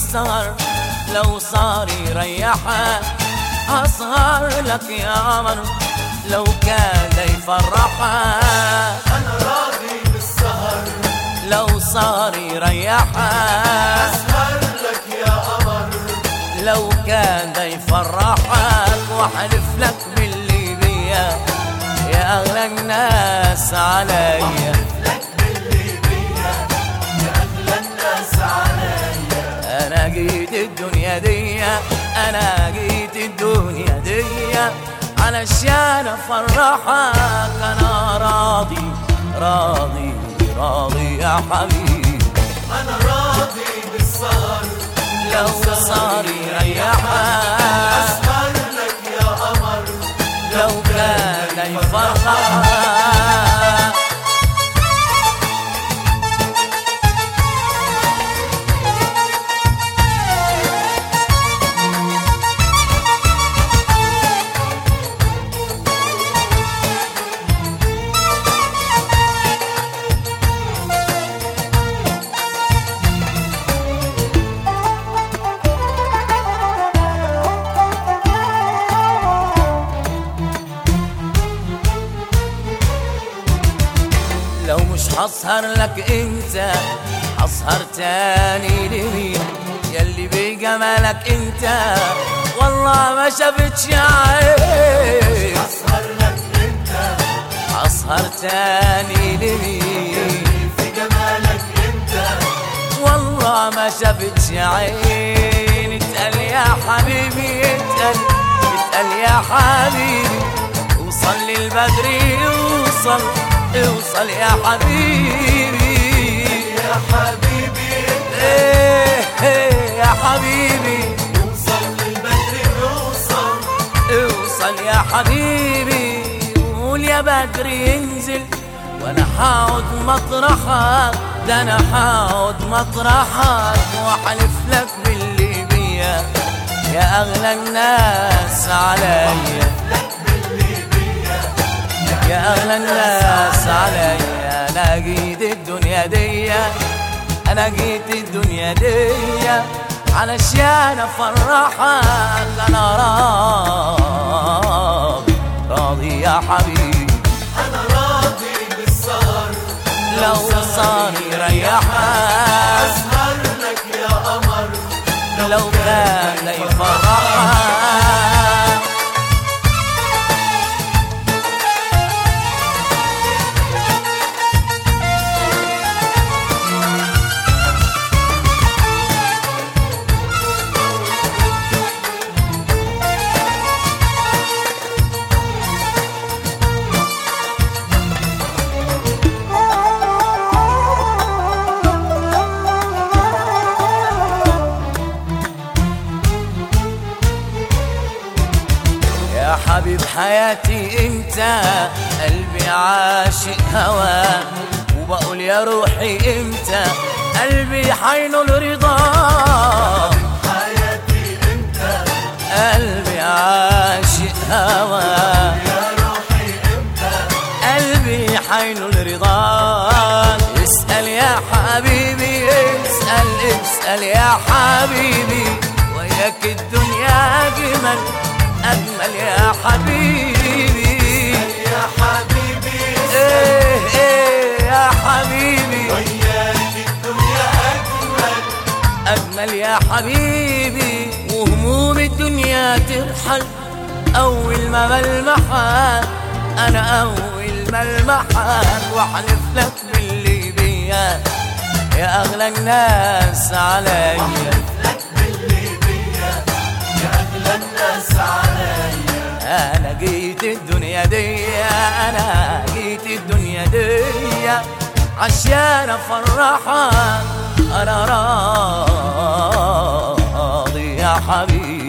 بالسهر لو صار يريحك أسهر لك يا قمر لو كان يفرحك أنا راضي بالسهر لو صار يريحك أسهر لك يا قمر لو كان ده يفرحك واحلف لك باللي بيا يا اغلى الناس عليا لك باللي بيا يا أغلى الناس عليا انا جيت الدنيا دي انا جيت الدنيا دي علشان افرحك انا راضي راضي راضي يا حبيبي أنا راضي بالسهر لو صار يريحك أسهر لك يا قمر لو كان يفرحك لو مش هسهر لك انت هسهر تاني لمين يلي بجمالك انت والله ما شفتش عين أسهر لك أنت هسهر تاني لمين في جمالك أنت والله ما شفتش عين اتقل يا حبيبي اتقل اتقل يا حبيبي وصل للبدري اوصل اوصل يا حبيبي يا حبيبي ايه ايه يا حبيبي نوصل للبدر نوصل اوصل يا حبيبي قول يا بدر ينزل وانا هقعد مطرحك ده انا هقعد مطرحك واحلف لك باللي بيا يا اغلى الناس عليا لك باللي بيا يا اغلى الناس عليا انا جيت الدنيا دي انا جيت الدنيا دي علشان افرحك انا راضي راضي يا حبيبي أنا راضي بالسهر لو صار يريحك أسهر لك يا قمر لو كان يفرحك يا حبيب حياتي انت قلبي عاشق هواك وبقول يا روحي انت قلبي حين الرضا حياتي أنت قلبي عاشق هواك يا روحي أنت قلبي حين الرضا اسأل يا حبيبي اسأل اسأل يا حبيبي وياك الدنيا أجمل أجمل يا حبيبي يا حبيبي إيه إيه يا حبيبي وياك الدنيا أجمل أجمل يا حبيبي وهموم الدنيا ترحل أول ما بلمحك أنا أول ما ألمحك وأحلف لك باللي بيا يا أغلى الناس عليا لك باللي بيا يا أغلى الناس عليا أنا جيت الدنيا دي أنا جيت الدنيا دي عشان أفرحك أنا راضي يا حبيبي